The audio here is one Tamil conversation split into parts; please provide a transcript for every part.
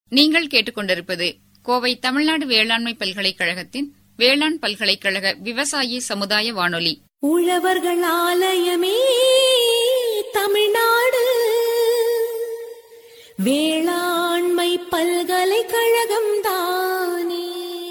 நீங்கள் கேட்டுக்கொண்டிருப்பது கோவை தமிழ்நாடு வேளாண்மை பல்கலைக்கழகத்தின் வேளாண் பல்கலைக்கழக விவசாயி சமுதாய வானொலி உழவர்கள் ஆலயமே தமிழ்நாடு வேளாண்மை பல்கலைக்கழகம் தானே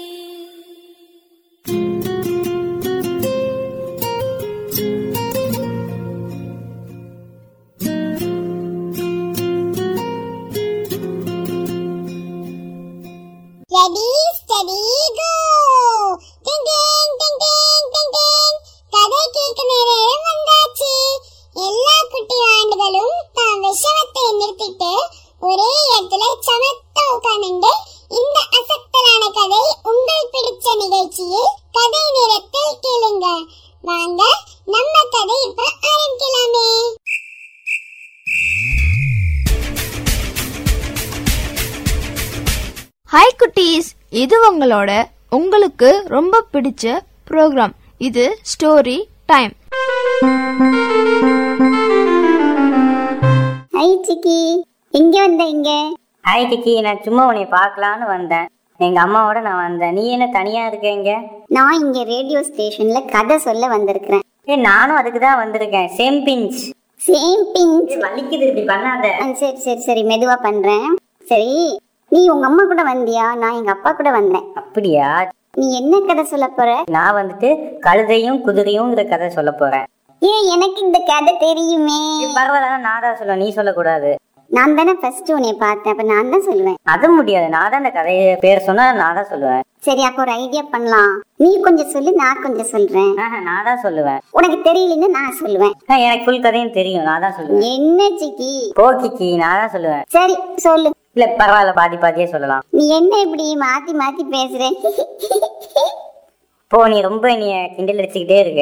Ready, steady, go! Ding ding, ding ding, ding ding. கதை கேட்கும் நேரம் வந்தாச்சு எல்லா குட்டி ஆண்டுகளும் தான் விஷமத்தை நிறுத்திட்டு ஒரே இடத்துல சமத்தா உட்கார்ந்துட்டு இந்த அசத்தலான கதை உங்கள் பிடிச்ச நிகழ்ச்சியில் கதை நேரத்தில் கேளுங்க வாங்க நம்ம கதை இப்ப ஆரம்பிக்கலாமே ஹாய் குட்டீஸ் இது உங்களோட உங்களுக்கு ரொம்ப பிடிச்ச ப்ரோக்ராம் இது ஸ்டோரி டைம் ஐ சிக்கி எங்க வந்த இங்க ஹாய் கிக்கி நான் சும்மா உன்னை பார்க்கலான்னு வந்தேன் எங்க அம்மாவோட நான் வந்தேன் நீ என்ன தனியா இருக்க இங்க நான் இங்க ரேடியோ ஸ்டேஷன்ல கதை சொல்ல வந்திருக்கிறேன் ஏ நானும் அதுக்கு தான் வந்திருக்கேன் சேம் பிஞ்ச் சேம் பிங்க் வலிக்குது இப்படி பண்ணாத சரி சரி சரி மெதுவா பண்றேன் சரி நீ உங்க அம்மா கூட வந்தியா நான் எங்க அப்பா கூட வந்தேன் அப்படியா நீ என்ன கதை சொல்ல போற நான் வந்துட்டு கழுதையும் குதிரையுங்கிற கதை சொல்ல போறேன் ஏன் எனக்கு இந்த கதை தெரியுமே ஏய், பரவாயில்ல நான் தான் சொல்லுவேன் நீ சொல்லக்கூடாது நான் தானே ஃபர்ஸ்ட் உன்னை பார்த்தேன் அப்ப நான் தான் சொல்லுவேன் அது முடியாது நான் தான் இந்த கதையை பேர் சொன்னா நான் தான் சொல்லுவேன் சரி அப்போ ஒரு ஐடியா பண்ணலாம் நீ கொஞ்சம் சொல்லு நான் கொஞ்சம் சொல்றேன் ஆஹா, நான் தான் சொல்லுவேன் உனக்கு தெரியலன்னு நான் சொல்லுவேன் ஆ, எனக்கு ஃபுல் கதையும் தெரியும் நான் தான் சொல்லுவேன் என்ன சிக்கி போ கிக்கி நான் தான் சொல்லுவேன் சரி சொல்லு இல்ல பரவாயில்ல பாதி பாதியே சொல்லலாம் நீ என்ன இப்படி மாத்தி மாத்தி பேசுற போ நீ ரொம்ப நீ கிண்டல் அடிச்சுக்கிட்டே இருக்க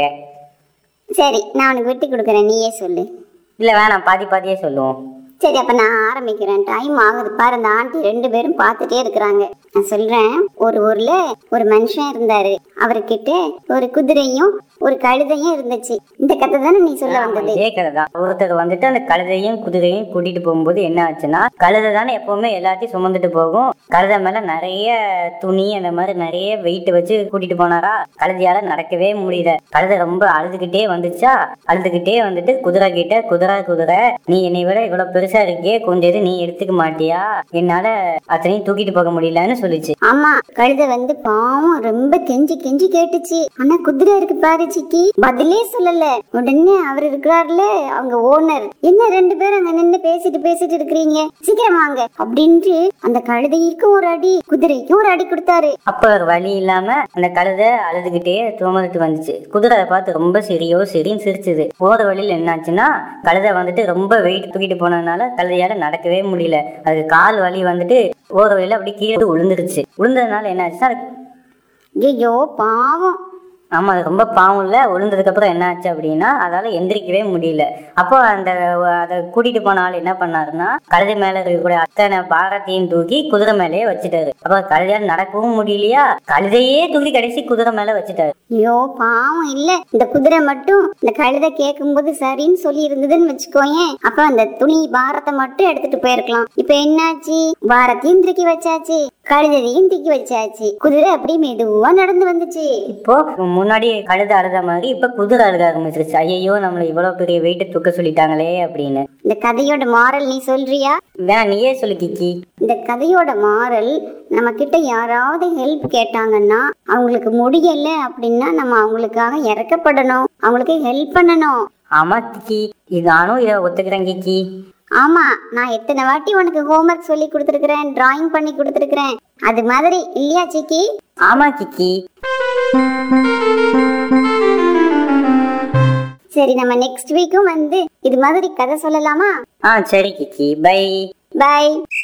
சரி நான் உனக்கு விட்டு கொடுக்குறேன் நீயே சொல்லு இல்ல வேணாம் பாதி பாதியே சொல்லுவோம் சரி அப்ப நான் ஆரம்பிக்கிறேன் டைம் ஆகுது பாரு அந்த ஆண்டி ரெண்டு பேரும் பார்த்துட்டே இருக்கிறாங்க நான் சொல்றேன் ஒரு ஊர்ல ஒரு மனுஷன் இருந்தாரு அவர்கிட்ட ஒரு குதிரையும் ஒரு கழுதையும் இருந்துச்சு இந்த கதை தானே நீ சொல்ல வந்தது இதே கதை தான் ஒருத்தர் வந்துட்டு அந்த கழுதையும் குதிரையும் கூட்டிட்டு போகும்போது என்ன ஆச்சுன்னா கழுதை தானே எப்பவுமே எல்லாத்தையும் சுமந்துட்டு போகும் கழுதை மேல நிறைய துணி அந்த மாதிரி நிறைய வெயிட் வச்சு கூட்டிட்டு போனாரா கழுதையால நடக்கவே முடியல கழுதை ரொம்ப அழுதுகிட்டே வந்துச்சா அழுதுகிட்டே வந்துட்டு குதிரை கிட்ட குதிரை குதிரை நீ என்னை விட இவ்வளவு பெருசா இருக்கே கொஞ்சம் இது நீ எடுத்துக்க மாட்டியா என்னால அத்தனையும் தூக்கிட்டு போக முடியலன்னு சொல்லுச்சு ஆமா கழுதை வந்து பாவம் ரொம்ப கெஞ்சி கெஞ்சி கேட்டுச்சு ஆனா குதிரை இருக்கு பாரு சிக்கி பதிலே சொல்லல உடனே அவர் இருக்கிறாருல அவங்க ஓனர் என்ன ரெண்டு பேரும் அங்க நின்னு பேசிட்டு பேசிட்டு இருக்கிறீங்க சீக்கிரம் வாங்க அப்படின்ட்டு அந்த கழுதைக்கும் ஒரு அடி குதிரைக்கும் ஒரு அடி கொடுத்தாரு அப்ப ஒரு வழி இல்லாம அந்த கழுதை அழுதுகிட்டே துமந்துட்டு வந்துச்சு குதிரை அதை பார்த்து ரொம்ப சிரியோ சிரின்னு சிரிச்சுது போற வழியில என்னாச்சுன்னா கழுதை வந்துட்டு ரொம்ப வெயிட் தூக்கிட்டு போனதுனால கழுதையால நடக்கவே முடியல அதுக்கு கால் வலி வந்துட்டு போற வழியில அப்படியே கீழே விழுந்துருச்சு விழுந்ததுனால என்னாச்சுன்னா அது ஐயோ பாவம் ஆமா அது ரொம்ப பாவம் இல்ல விழுந்ததுக்கு அப்புறம் என்ன ஆச்சு அப்படின்னா அதால எந்திரிக்கவே முடியல அப்போ அந்த அதை கூட்டிட்டு போன ஆள் என்ன பண்ணாருன்னா கழுதை மேல இருக்கக்கூடிய அத்தனை பாரத்தையும் தூக்கி குதிரை மேலேயே வச்சுட்டாரு அப்ப கழுதையால நடக்கவும் முடியலையா கழுதையே தூக்கி கடைசி குதிரை மேல வச்சுட்டாரு ஐயோ பாவம் இல்ல இந்த குதிரை மட்டும் இந்த கழுதை கேட்கும்போது சரின்னு சொல்லி இருந்ததுன்னு வச்சுக்கோயேன் அப்ப அந்த துணி பாரத்தை மட்டும் எடுத்துட்டு போயிருக்கலாம் இப்ப என்னாச்சு பாரத்தையும் தூக்கி வச்சாச்சு கழுதையும் தூக்கி வச்சாச்சு குதிரை அப்படியே மெதுவா நடந்து வந்துச்சு இப்போ முன்னாடி கழுதை அழுத மாதிரி இப்ப குதிரை அழுக ஆரம்பிச்சிருச்சு ஐயோ நம்மள இவ்வளவு பெரிய வெயிட்ட தூக்க சொல்லிட்டாங்களே அப்படின்னு இந்த கதையோட மாரல் நீ சொல்றியா வேணா நீயே சொல்லு கிக்கி இந்த கதையோட மாரல் நம்ம கிட்ட யாராவது ஹெல்ப் கேட்டாங்கன்னா அவங்களுக்கு முடியல அப்படின்னா நம்ம அவங்களுக்காக இறக்கப்படணும் அவங்களுக்கு ஹெல்ப் பண்ணணும் ஆமா கிக்கி இது நானும் இதை ஒத்துக்கிறேன் கிக்கி ஆமா நான் எத்தனை வாட்டி உனக்கு ஹோம்ஒர்க் சொல்லி கொடுத்துருக்கிறேன் டிராயிங் பண்ணி கொடுத்துருக்கிறேன் அது மாதிரி இல்லையா சிக்கி ஆமா கிக்கி சரி நம்ம நெக்ஸ்ட் வீக்கும் வந்து இது மாதிரி கதை சொல்லலாமா ஆ சரி கிக்கி பை பை